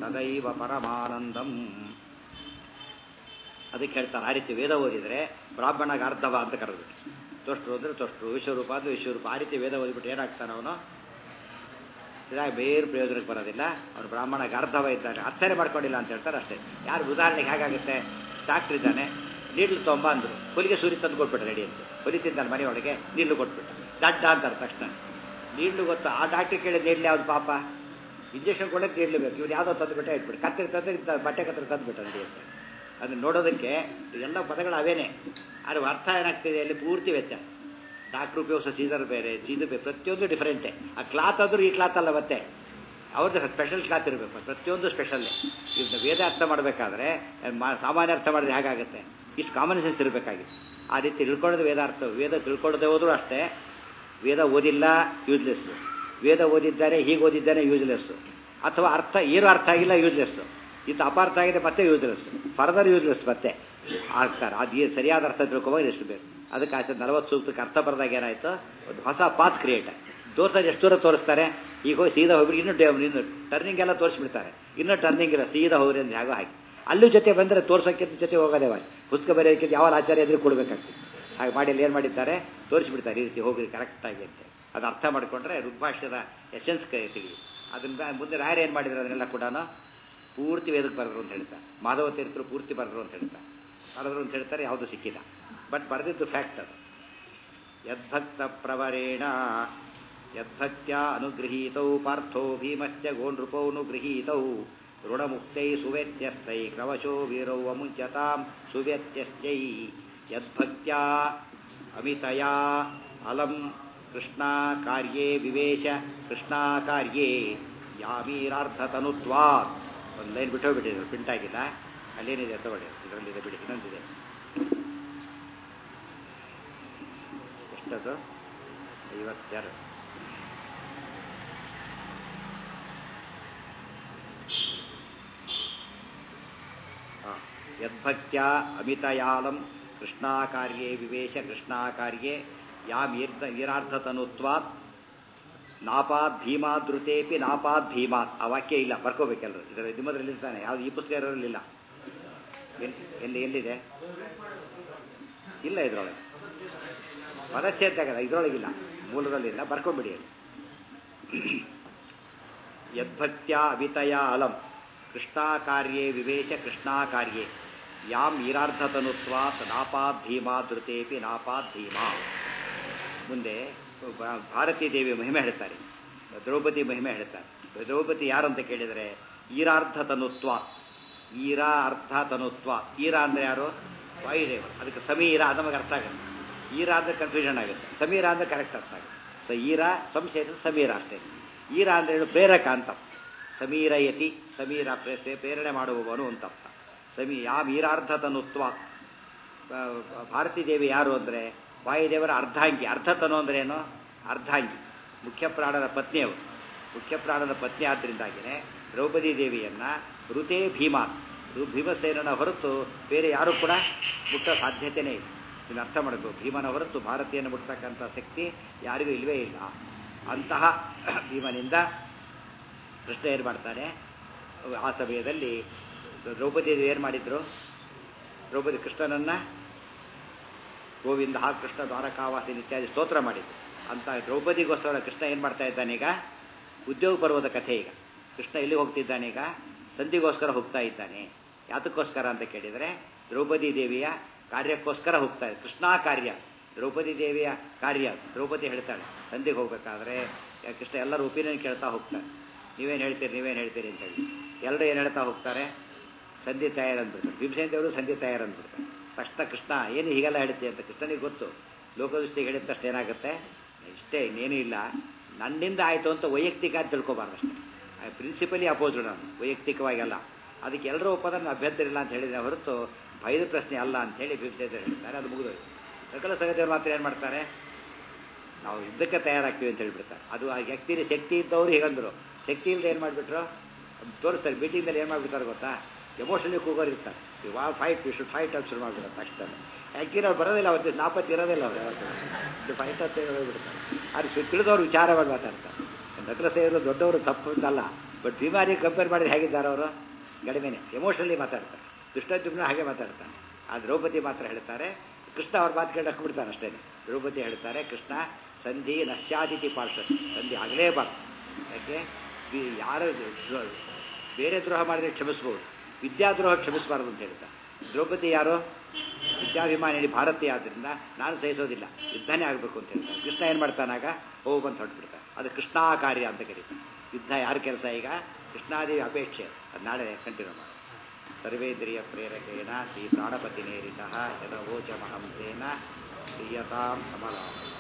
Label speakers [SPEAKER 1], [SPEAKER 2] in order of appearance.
[SPEAKER 1] ಸದೈವ ಪರಮಾನಂದಂ ಅದಕ್ಕೆ ಹೇಳ್ತಾರೆ ಆ ರೀತಿ ವೇದ ಓದಿದರೆ ಬ್ರಾಹ್ಮಣಗ ಅರ್ಧವ ಅಂತ ಕರೆದ್ಬಿಟ್ಟು ತೊಷ್ಟು ಅಂದರೆ ತೊಷ್ಟು ವಿಶ್ವರೂಪ ಅಂದ್ರೆ ವಿಶ್ವರೂಪ ಆ ರೀತಿ ವೇದ ಓದಿಬಿಟ್ಟು ಏನಾಗ್ತಾನೆ ಅವನು ಇದಾಗ ಬೇರೆ ಪ್ರಯೋಜನಕ್ಕೆ ಬರೋದಿಲ್ಲ ಅವನು ಬ್ರಾಹ್ಮಣಗೆ ಅರ್ಧವ ಇದ್ದಾನೆ ಅರ್ಥನೇ ಮಾಡ್ಕೊಂಡಿಲ್ಲ ಅಂತ ಹೇಳ್ತಾರೆ ಅಷ್ಟೇ ಯಾರು ಉದಾಹರಣೆಗೆ ಹೇಗಾಗುತ್ತೆ ಡಾಕ್ಟ್ರ್ ಇದ್ದಾನೆ ನೀಡ್ಲು ತೊಂಬ ಅಂದರು ಹುಲಿಗೆ ಸೂರಿ ತಂದು ಕೊಟ್ಬಿಟ್ಟು ರೆಡಿ ಅಂತ ಹೊಲಿತಿದ್ದಾನೆ ಮನೆಯೊಳಗೆ ನೀಡ್ಲು ಕೊಟ್ಬಿಟ್ಟ ದಡ್ಡ ಅಂತಾರೆ ತಕ್ಷಣ ನೀಡ್ಲು ಗೊತ್ತು ಆ ಡಾಕ್ಟ್ರ್ ಕೇಳಿದ ನೀಡ್ಲಿ ಯಾವ್ದು ಪಾಪ ಇಂಜೆಕ್ಷನ್ ಕೊಡೋಕೆ ನೀಡ್ಲೇಬೇಕು ಇವ್ರು ಯಾವುದೋ ತಂದುಬಿಟ್ಟೆ ಇಟ್ಬಿಟ್ಟು ಕತ್ತರಿ ತಂದ್ರೆ ಬಟ್ಟೆ ಕತ್ತರಿ ತಂದುಬಿಟ್ಟ ರೆಡಿ ಅಂತ ಅದನ್ನು ನೋಡೋದಕ್ಕೆ ಎಲ್ಲ ಪದಗಳು ಅವೇನೇ ಆದರೆ ಅರ್ಥ ಏನಾಗ್ತಿದೆ ಅಲ್ಲಿ ಪೂರ್ತಿ ವ್ಯತ್ಯಾಸ ಡಾಕ್ಟ್ರ್ ಉಪಯೋಗಿಸೋ ಸೀಸರ್ ಬೇರೆ ಸೀಸರ್ ಬೇರೆ ಪ್ರತಿಯೊಂದು ಡಿಫರೆಂಟೇ ಆ ಕ್ಲಾತ್ ಆದರೂ ಈ ಕ್ಲಾತ್ ಅಲ್ಲ ಮತ್ತೆ ಅವ್ರದ್ದು ಸ್ಪೆಷಲ್ ಕ್ಲಾತ್ ಇರಬೇಕು ಪ್ರತಿಯೊಂದು ಸ್ಪೆಷಲ್ಲೇ ಇವ್ರನ್ನ ವೇದ ಅರ್ಥ ಮಾಡಬೇಕಾದ್ರೆ ಸಾಮಾನ್ಯ ಅರ್ಥ ಮಾಡಿದ್ರೆ ಹೇಗಾಗುತ್ತೆ ಇಷ್ಟು ಕಾಮನ್ ಸೆನ್ಸ್ ಇರಬೇಕಾಗಿತ್ತು ಆ ರೀತಿ ತಿಳ್ಕೊಳ್ಳೋದು ವೇದಾರ್ಥ ವೇದ ತಿಳ್ಕೊಳ್ಳೋದೇ ಹೋದರೂ ಅಷ್ಟೇ ವೇದ ಓದಿಲ್ಲ ಯೂಸ್ಲೆಸ್ಸು ವೇದ ಓದಿದ್ದಾರೆ ಹೀಗೆ ಓದಿದ್ದಾನೆ ಯೂಸ್ಲೆಸ್ಸು ಅಥವಾ ಅರ್ಥ ಏನು ಅರ್ಥ ಆಗಿಲ್ಲ ಯೂಸ್ಲೆಸ್ಸು ಇದು ಅಪಾರ್ಥ ಆಗಿದೆ ಮತ್ತೆ ಯೂಸ್ಲೆಸ್ ಫರ್ದರ್ ಯೂಸ್ಲೆಸ್ ಮತ್ತೆ ಆಗ್ತಾರೆ ಅದು ಸರಿಯಾದ ಅರ್ಥ ತಿಳ್ಕೊವಾಗ ಎಷ್ಟು ಬೇಕು ಅದಕ್ಕೆ ಆಚೆ ನಲವತ್ತು ಸೂಕ್ತಕ್ಕೆ ಅರ್ಥ ಬರೆದಾಗ ಏನಾಯ್ತು ಒಂದು ಹೊಸ ಪಾತ್ ಕ್ರಿಯೇಟ್ ತೋರ್ಸೋದು ಎಷ್ಟು ದೂರ ತೋರಿಸ್ತಾರೆ ಈಗ ಹೋಗಿ ಸೀದಾ ಹೋಗ್ಬಿಟ್ಟು ಇನ್ನೂ ಇನ್ನು ಟರ್ನಿಂಗ್ ಎಲ್ಲ ತೋರಿಸ್ಬಿಡ್ತಾರೆ ಇನ್ನೂ ಟರ್ನಿಂಗ್ ಇಲ್ಲ ಸೀದಾ ಹೋಗ್ರಿ ಅಂತ ಹೇಗೋ ಹಾಕಿ ಅಲ್ಲೂ ಜೊತೆ ಬಂದರೆ ತೋರ್ಸೋಕ್ಕಿಂತ ಜೊತೆ ಹೋಗೋದೇ ವಾಸಿ ಪುಸ್ತಕ ಬರೆಯೋಕ್ಕಿಂತ ಯಾವ ಆಚಾರ್ಯ ಎದುರು ಕೊಡಬೇಕಾಗ್ತದೆ ಹಾಗೆ ಮಾಡಿ ಅಲ್ಲಿ ಏನು ಮಾಡಿದ್ದಾರೆ ತೋರಿಸ್ಬಿಡ್ತಾರೆ ಈ ರೀತಿ ಹೋಗ್ರಿ ಕರೆಕ್ಟಾಗಿ ಅಂತ ಅದು ಅರ್ಥ ಮಾಡಿಕೊಂಡ್ರೆ ಋಗ್ಭಾಷ್ಯದ ಎಸೆನ್ಸ್ ತಿಳಿಯುತ್ತೆ ಅದನ್ನ ಮುಂದೆ ರಾಯರು ಏನು ಮಾಡಿದ್ರು ಅದನ್ನೆಲ್ಲ ಕೂಡ ಪೂರ್ತಿ ವೇದಕ್ಕೆ ಬರೆದ್ರು ಅಂತ ಹೇಳ್ತಾರೆ ಮಾಧವ ತೀರ್ಥರು ಪೂರ್ತಿ ಬರೆದ್ರು ಅಂತ ಹೇಳ್ತಾರೆ ಬರೆದ್ರು ಅಂತ ಹೇಳ್ತಾರೆ ಯಾವುದು ಸಿಕ್ಕಿಲ್ಲ ಬಟ್ ಬರೆದಿದ್ದು ಫ್ಯಾಕ್ಟ್ ಅದು ಯದ್ಭಕ್ತ ಪ್ರವರೇಣ ಯದ್ಭಕ್ತ್ಯ ಅನುಗೃಹೀತೌ ಪಾರ್ಥೋ ಭೀಮಶ್ಚ ಗೋನೃಪೌನುಗೃಹೀತೌ ಋಣಮುಕ್ತೈ ಸುವ್ಯತ್ಯಸ್ತೈ ಕ್ರವಶೋ ವೀರೌ ಅಮುಂಚತಾಂ ಸುವ್ಯತ್ಯಶ್ಚೈ ಯದ್ಭಕ್ತ್ಯಾ ಅಮಿತಯಾ ಅಲಂ ಕೃಷ್ಣಾ ಕಾರ್ಯೇ ವಿವೇಶ ಕೃಷ್ಣಾ ಕಾರ್ಯೇ ಯಾಮೀರಾರ್ಧತನುತ್ವಾ ಒಂದು ಲೈನ್ ಬಿಟ್ಟು ಹೋಗ್ಬಿಟ್ಟಿದ್ರು ಪ್ರಿಂಟ್ ಆಗಿಲ್ಲ ಅಲ್ಲೇನಿದೆ ತಗೊಳ್ಳಿ ಇದರಲ್ಲಿದೆ ಬಿಡಿ ಇನ್ನೊಂದಿದೆ ಎಷ್ಟದು ಐವತ್ತೆರಡು ಯದ್ಭಕ್ತ್ಯ ಅಮಿತಯಾಲಂ ಕೃಷ್ಣಾಕಾರ್ಯೇ ವಿವೇಶ ಕೃಷ್ಣಾಕಾರ್ಯೇ ಯಾಮೀರ್ಧ ಈರಾರ್ಧತನುತ್ವಾತ್ ನಾಪಾದ್ ಭೀಮಾದೃತೇಪಿ ನಾಪಾದ್ ಭೀಮಾತ್ ಆ ವಾಕ್ಯ ಇಲ್ಲ ಬರ್ಕೋಬೇಕೆಲ್ಲರು ಇದರ ನಿಮ್ಮದ್ರಲ್ಲಿ ಇರ್ತಾನೆ ಯಾವ್ದು ಈ ಪುಸ್ತಕ ಇರೋದ್ರಲ್ಲಿಲ್ಲ ಎಲ್ಲಿ ಎಲ್ಲಿ ಎಲ್ಲಿದೆ ಇಲ್ಲ ಇದ್ರೊಳಗೆ ಪದಚ್ಛೇದ ಆಗಲ್ಲ ಇದ್ರೊಳಗಿಲ್ಲ ಮೂಲದಲ್ಲಿಲ್ಲ ಬರ್ಕೊಂಬಿಡಿ ಅಲ್ಲಿ ಯದ್ಭಕ್ತ್ಯ ಅವಿತಯ ಅಲಂ ಕೃಷ್ಣಾಕಾರ್ಯೇ ವಿವೇಶ ಕೃಷ್ಣಾಕಾರ್ಯೇ ಯಾಮ್ ಈರಾರ್ಧತನುತ್ವಾತ್ ನಾಪಾದ್ ಭೀಮಾದೃತೇಪಿ ನಾಪಾದ್ ಭೀಮಾ ಮುಂದೆ ಭಾರತೀ ದೇವಿ ಮಹಿಮೆ ಹೇಳ್ತಾರೆ ದ್ರೌಪದಿ ಮಹಿಮೆ ಹೇಳ್ತಾರೆ ದ್ರೌಪದಿ ಯಾರು ಅಂತ ಕೇಳಿದರೆ ಈರಾರ್ಧ ತನುತ್ವ ಈರಾ ಅರ್ಥ ತನುತ್ವ ಈರಾ ಅಂದರೆ ಯಾರು ವಾಯುದೇವ ಅದಕ್ಕೆ ಸಮೀರ ಅದು ನಮಗೆ ಅರ್ಥ ಆಗುತ್ತೆ ಈರಾ ಅಂದರೆ ಕನ್ಫ್ಯೂಷನ್ ಆಗುತ್ತೆ ಸಮೀರ ಅಂದರೆ ಕರೆಕ್ಟ್ ಅರ್ಥ ಆಗುತ್ತೆ ಸೊ ಈರಾ ಸಂಶಯ ಸಮೀರ ಅಷ್ಟೇ ಈರಾ ಅಂದರೆ ಹೇಳು ಪ್ರೇರಕ ಅಂತ ಸಮೀರಯತಿ ಸಮೀರ ಪ್ರೇರಣೆ ಮಾಡುವವನು ಅಂತ ಅರ್ಥ ಸಮೀ ಯಾವ ಈರಾರ್ಧ ತನುತ್ವ ಭಾರತೀ ದೇವಿ ಯಾರು ಅಂದರೆ ವಾಯುದೇವರ ಅರ್ಧಾಂಗಿ ಅರ್ಧತನು ಅಂದ್ರೆ ಏನು ಅರ್ಧಾಂಗಿ ಮುಖ್ಯ ಪ್ರಾಣದ ಪತ್ನಿಯವರು ಮುಖ್ಯ ಪ್ರಾಣದ ಪತ್ನಿ ಆದ್ದರಿಂದಾಗಿಯೇ ದ್ರೌಪದಿ ದೇವಿಯನ್ನ ಋತೇ ಭೀಮಾ ಭೀಮಸೇನನ ಹೊರತು ಬೇರೆ ಯಾರೂ ಕೂಡ ಮುಟ್ಟೋ ಸಾಧ್ಯತೆಯೇ ಇಲ್ಲ ಇದನ್ನು ಅರ್ಥ ಮಾಡಬೇಕು ಭೀಮನ ಹೊರತು ಭಾರತೀಯನ್ನು ಮುಟ್ತಕ್ಕಂಥ ಶಕ್ತಿ ಯಾರಿಗೂ ಇಲ್ಲವೇ ಇಲ್ಲ ಅಂತಹ ಭೀಮನಿಂದ ಕೃಷ್ಣ ಏನು ಮಾಡ್ತಾನೆ ಆ ಸಮಯದಲ್ಲಿ ದ್ರೌಪದಿ ಏನು ಮಾಡಿದ್ರು ದ್ರೌಪದಿ ಕೃಷ್ಣನನ್ನು ಗೋವಿಂದ ಹಾ ಕೃಷ್ಣ ದ್ವಾರಕಾವಾಸಿನ ಇತ್ಯಾದಿ ಸ್ತೋತ್ರ ಮಾಡಿದ್ದು ಅಂತ ದ್ರೌಪದಿಗೋಸ್ಕರ ಕೃಷ್ಣ ಏನು ಮಾಡ್ತಾ ಇದ್ದಾನೀಗ ಉದ್ಯೋಗ ಪರ್ವದ ಕಥೆ ಈಗ ಕೃಷ್ಣ ಎಲ್ಲಿ ಹೋಗ್ತಿದ್ದಾನೀಗ ಸಂಧಿಗೋಸ್ಕರ ಹೋಗ್ತಾ ಇದ್ದಾನೆ ಯಾತಕ್ಕೋಸ್ಕರ ಅಂತ ಕೇಳಿದರೆ ದ್ರೌಪದಿ ದೇವಿಯ ಕಾರ್ಯಕ್ಕೋಸ್ಕರ ಹೋಗ್ತಾ ಇದೆ ಕೃಷ್ಣ ಕಾರ್ಯ ದ್ರೌಪದಿ ದೇವಿಯ ಕಾರ್ಯ ದ್ರೌಪದಿ ಹೇಳ್ತಾಳೆ ಸಂಧಿಗೆ ಹೋಗ್ಬೇಕಾದ್ರೆ ಕೃಷ್ಣ ಎಲ್ಲರ ಒಪಿನಿಯನ್ ಕೇಳ್ತಾ ಹೋಗ್ತಾರೆ ನೀವೇನು ಹೇಳ್ತೀರಿ ನೀವೇನು ಹೇಳ್ತೀರಿ ಅಂತ ಹೇಳಿ ಎಲ್ಲರೂ ಏನು ಹೇಳ್ತಾ ಹೋಗ್ತಾರೆ ಸಂಧಿ ತಯಾರು ಅಂದ್ಬಿಡ್ತಾರೆ ಭೀಮಸೇನ ದೇವರು ಸಂಧಿ ತಯಾರು ಅಂದ್ಬಿಡ್ತಾರೆ ತಕ್ಷಣ ಕೃಷ್ಣ ಏನು ಹೀಗೆಲ್ಲ ಹೇಳ್ತೀವಿ ಅಂತ ಕೃಷ್ಣನಿಗೆ ಗೊತ್ತು ಲೋಕದೃಷ್ಟಿಗೆ ಹೇಳಿದ ತಕ್ಷಣ ಏನಾಗುತ್ತೆ ಇಷ್ಟೇ ಇನ್ನೇನೂ ಇಲ್ಲ ನನ್ನಿಂದ ಆಯಿತು ಅಂತ ವೈಯಕ್ತಿಕ ಅಂತ ತಿಳ್ಕೊಬಾರ್ದು ಅಷ್ಟೇ ಪ್ರಿನ್ಸಿಪಲಿ ಅಪೋಸ್ಡ್ ನಾನು ವೈಯಕ್ತಿಕವಾಗಿ ಅಲ್ಲ ಅದಕ್ಕೆ ಎಲ್ಲರೂ ಒಪ್ಪದ ಅಭ್ಯಂತರ ಇಲ್ಲ ಅಂತ ಹೇಳಿದ್ರೆ ಹೊರತು ಭಯದ ಪ್ರಶ್ನೆ ಅಲ್ಲ ಅಂತ ಹೇಳಿ ಭೀಮಸೇನ ಹೇಳ್ತಾರೆ ಅದು ಮುಗಿದೋಯ್ತು ಸಕಲ ಸಗತಿಯವರು ಮಾತ್ರ ಏನು ಮಾಡ್ತಾರೆ ನಾವು ಯುದ್ಧಕ್ಕೆ ತಯಾರಾಗ್ತೀವಿ ಅಂತ ಹೇಳ್ಬಿಡ್ತಾರೆ ಅದು ಆ ವ್ಯಕ್ತಿನ ಶಕ್ತಿ ಇದ್ದವರು ಹೇಗಂದ್ರು ಶಕ್ತಿ ಇಲ್ಲದೆ ಏನು ಮಾಡಿಬಿಟ್ರು ತೋರಿಸ್ತಾರೆ ಮೀಟಿಂಗ್ದಲ್ಲಿ ಏನು ಮಾಡಿಬಿಡ್ತಾರೆ ಗೊತ್ತಾ ಎಮೋಷನಲಿ ಕೂಗೋರು ಇರ್ತಾರೆ ವಾ ಫೈಟ್ ವಿ ಶುಡ್ ಫೈಟ್ ಅಂತ ಶುರು ಮಾಡಿಬಿಡುತ್ತೆ ತಕ್ಷಣ ಯಾಕಿರೋ ಬರೋದಿಲ್ಲ ಅವತ್ತು ನಾಪತ್ತಿ ಇರೋದಿಲ್ಲ ಅವ್ರು ಯಾವತ್ತು ಫೈಟ್ ಅಂತ ಹೇಳ್ಬಿಡ್ತಾರೆ ಅದು ತಿಳಿದವ್ರು ವಿಚಾರ ಮಾಡಿ ಮಾತಾಡ್ತಾರೆ ನಕಲ ಸೇರು ದೊಡ್ಡವರು ತಪ್ಪು ಅಂತಲ್ಲ ಬಟ್ ಭೀಮಾರಿ ಕಂಪೇರ್ ಮಾಡಿದ್ರೆ ಹೇಗಿದ್ದಾರೆ ಅವರು ಕಡಿಮೆನೆ ಎಮೋಷನಲಿ ಮಾತಾಡ್ತಾರೆ ದುಷ್ಟದ್ಯುಮ್ನ ಹಾಗೆ ಮಾತಾಡ್ತಾನೆ ಆ ದ್ರೌಪದಿ ಮಾತ್ರ ಹೇಳ್ತಾರೆ ಕೃಷ್ಣ ಅವ್ರ ಮಾತು ಕೇಳಕ್ಕೆ ಬಿಡ್ತಾನೆ ಅಷ್ಟೇ ದ್ರೌಪದಿ ಹೇಳ್ತಾರೆ ಕೃಷ್ಣ ಸಂಧಿ ನಶ್ಯಾದಿತಿ ಪಾರ್ಶ್ವ ಸಂಧಿ ಆಗಲೇಬಾರ್ದು ಯಾಕೆ ಈ ಯಾರು ದ್ರೋ- ಬೇರೆ ದ್ರೋಹ ಮಾಡಿದ್ರೆ ಕ್ಷಮಿಸ್ಬೋದು ವಿದ್ಯಾದ್ರೋಹ ಕ್ಷಮಿಸಬಾರ್ದು ಅಂತ ಹೇಳ್ತಾರೆ ದ್ರೌಪದಿ ಯಾರು ವಿದ್ಯಾಭಿಮಾನಿ ಭಾರತೀಯ ಆದ್ದರಿಂದ ನಾನು ಸಹಿಸೋದಿಲ್ಲ ಯುದ್ಧನೇ ಆಗಬೇಕು ಅಂತ ಹೇಳ್ತಾರೆ ಕೃಷ್ಣ ಏನು ಮಾಡ್ತಾನಾಗ ಹೋಗು ಬಂದು ಹೊರಟ್ಬಿಡ್ತಾನೆ ಅದು ಕೃಷ್ಣಾ ಕಾರ್ಯ ಅಂತ ಕರೀತಾರೆ ಯುದ್ಧ ಯಾರ ಕೆಲಸ ಈಗ ಕೃಷ್ಣಾದೇವಿ ಅಪೇಕ್ಷೆ ಅದು ನಾಳೆ ಕಂಟಿನ್ಯೂ ಮಾಡಿ ಸರ್ವೇಂದ್ರಿಯ ಪ್ರೇರಕೇಣ ಶ್ರೀ ಪ್ರಾಣಪತಿ ನೇರಿತ ಜನವೋಚಮಹಂಸೇನ ಪ್ರಿಯತಾಂ ಕಮಲ